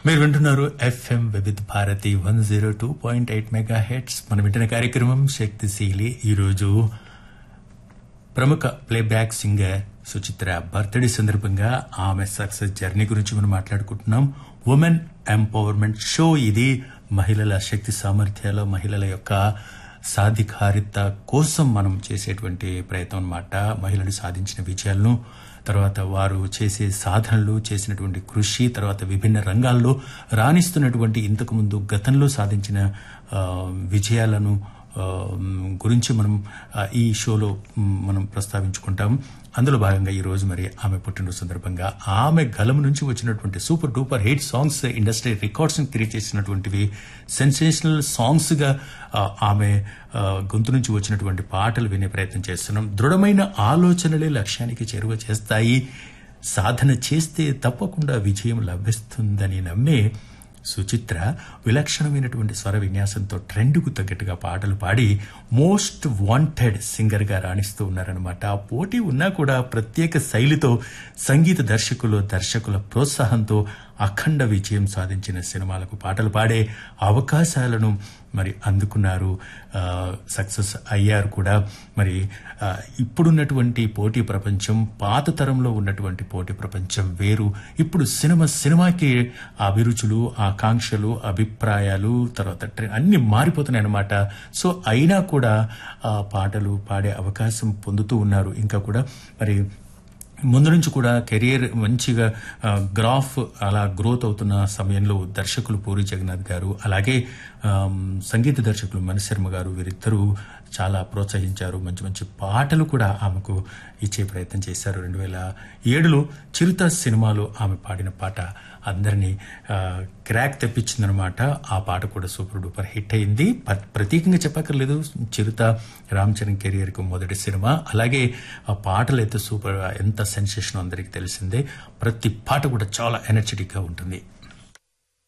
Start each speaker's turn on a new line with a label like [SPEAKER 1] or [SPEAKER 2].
[SPEAKER 1] మీరు వింటున్నారు FM Vividh Bharati one zero two point eight mega heads మనం వింటున్న కార్యక్రమం శక్తిశీలి ఈరోజు ప్రముఖ ప్లేబ్యాక్ సింగర్ సుచిత్ర బర్త్డే సందర్భంగా ఆమె సక్సెస్ జర్నీ గురించి మనం మాట్లాడుకుంటున్నాం ఉమెన్ ఎంపవర్మెంట్ షో ఇది మహిళల శక్తి సామర్థ్యాలు మహిళల యొక్క సాధికారిత కోసం మనం చేసేటువంటి ప్రయత్నం అన్నమాట మహిళలు సాధించిన విజయాలను తర్వాత వారు చేసే సాధనలు చేసినటువంటి కృషి తర్వాత విభిన్న రంగాల్లో రాణిస్తున్నటువంటి ఇంతకుముందు గతంలో సాధించిన ఆ, విజయాలను ఆ, గురించి మనం ఆ, ఈ షోలో మ్, మనం ప్రస్తావించుకుంటాం అందులో భాగంగా ఈ రోజు మరి ఆమె పుట్టినరోజు సందర్భంగా ఆమె గలం నుంచి వచ్చినటువంటి super duper hit songs industry records ని క్రియేట్ చేసినటువంటివి సెన్సేషనల్ సాంగ్స్ గా ఆ, ఆమె ఆ, గొంతు నుంచి వచ్చినటువంటి పాటలు వినే ప్రయత్నం చేస్తున్నాం దృఢమైన ఆలోచనలే లక్ష్యానికి చేరువ చేస్తాయి సాధన చేస్తే తప్పకుండా విజయం లభిస్తుందని నమ్మే సుచిత్ర విలక్షణమైనటువంటి స్వర విన్యాసంతో ట్రెండ్కు తగ్గట్టుగా పాటలు పాడి మోస్ట్ వాంటెడ్ సింగర్ గా రాణిస్తూ ఉన్నారనమాట ఆ పోటీ ఉన్నా కూడా ప్రత్యేక శైలితో సంగీత దర్శకులు దర్శకుల ప్రోత్సాహంతో అఖండ విజయం సాధించిన సినిమాలకు పాటలు పాడే అవకాశాలను మరి అందుకున్నారు సక్సెస్ అయ్యారు కూడా మరి ఆ, ఇప్పుడున్నటువంటి పోటీ ప్రపంచం పాత తరంలో ఉన్నటువంటి పోటీ ప్రపంచం వేరు ఇప్పుడు సినిమా సినిమాకి ఆ అభిరుచులు ఆకాంక్షలు అభిప్రాయాలు తర్వాత ట్రె- అన్ని మారిపోతున్నాయి అన్నమాట సో అయినా కూడా ఆ పాటలు పాడే అవకాశం పొందుతూ ఉన్నారు ఇంకా కూడా మరి ముందు నుంచి కూడా కెరియర్ మంచిగా ఆ, గ్రాఫ్ అలా గ్రోత్ అవుతున్న సమయంలో దర్శకులు పూరి జగన్నాథ్ గారు అలాగే ఆమ్, సంగీత దర్శకులు మణిశర్మ గారు వీరిద్దరూ చాలా ప్రోత్సహించారు మంచి మంచి పాటలు కూడా ఆమెకు ఇచ్చే ప్రయత్నం చేశారు రెండు వేల ఏడులో చిరుత సినిమాలో ఆమె పాడిన పాట అందరినీ ఆ, క్రాక్ తెప్పించిందనమాట ఆ పాట కూడా సూపర్ డూపర్ హిట్ అయింది ప- ప్రత్యేకంగా చెప్పక్కర్లేదు చిరుత రామ్ చరణ్ కెరియర్ కు మొదటి సినిమా అలాగే ఆ పాటలు అయితే సూపర్ ఎంత సెన్సేషన్ అందరికీ తెలిసిందే ప్రతి పాట కూడా చాలా ఎనర్జెటిక్ గా ఉంటుంది